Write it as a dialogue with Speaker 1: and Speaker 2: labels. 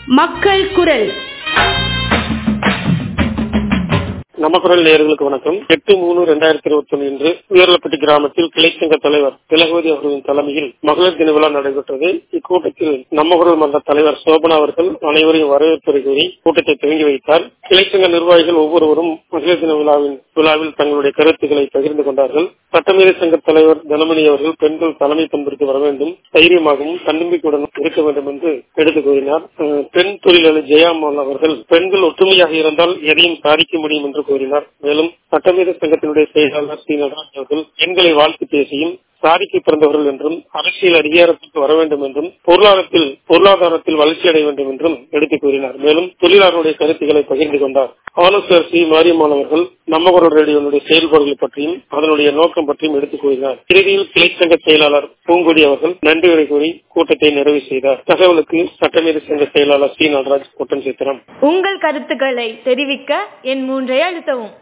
Speaker 1: மக்கள் குரல்
Speaker 2: நமக்குரல் நேயர்களுக்கு வணக்கம் எட்டு மூணு ரெண்டாயிரத்தி இருபத்தி ஒன்று இன்று உயர்லப்பட்டி கிராமத்தில் கிளைச்சங்க தலைவர் திலகவதி அவர்களின் தலைமையில் மகளிர் தின விழா நடைபெற்றது இக்கூட்டத்தில் நம்ம குரல் மன்ற தலைவர் சோபனா அவர்கள் அனைவரையும் வரவேற்புரை கூறி கூட்டத்தை துவங்கி வைத்தார் கிளைச்சங்க நிர்வாகிகள் ஒவ்வொருவரும் மகளிர் தின விழாவின் விழாவில் தங்களுடைய கருத்துக்களை பகிர்ந்து கொண்டார்கள் சட்டமேதை சங்க தலைவர் தனமணி அவர்கள் பெண்கள் தலைமை பண்பிற்கு வர வேண்டும் தைரியமாகவும் தன்னம்பிக்கையுடன் இருக்க வேண்டும் என்று எடுத்துக் கூறினார் அஹ் பெண் தொழிலாளர் ஜெயாமால் அவர்கள் பெண்கள் ஒற்றுமையாக இருந்தால் எதையும் சாதிக்க முடியும் என்று கூறினார் மேலும் சட்டமேத சங்கத்தினுடைய செயலாளர் சி நடராஜ் அவர்கள் பெண்களை வாழ்த்து பேசியும் சாதிக்க பிறந்தவர்கள் என்றும் அரசியல் அதிகாரத்திற்கு வர வேண்டும் என்றும் பொருளாதாரத்தில் பொருளாதாரத்தில் வளர்ச்சி அடைய வேண்டும் என்றும் எடுத்துக் கூறினார் மேலும் தொழிலாளர்களுடைய கருத்துக்களை பகிர்ந்து கொண்டார் ஆலோசகர் சி மாரியம்மாள் அவர்கள் நம்மவரோட ரேடியோனுடைய செயல்பாடுகள் பற்றியும் அதனுடைய நோக்கம் பற்றியும் எடுத்துக் கூறினார் இறுதியில் கிளைச்சங்க செயலாளர் பூங்கொடி அவர்கள் நன்றி உரை கூறி கூட்டத்தை நிறைவு செய்தார் தகவலுக்கு சட்டமேத சங்க செயலாளர் சி நடராஜ் கூட்டம் சித்திரம்
Speaker 1: உங்கள் கருத்துக்களை தெரிவிக்க என் மூன்றை அழுத்தவும்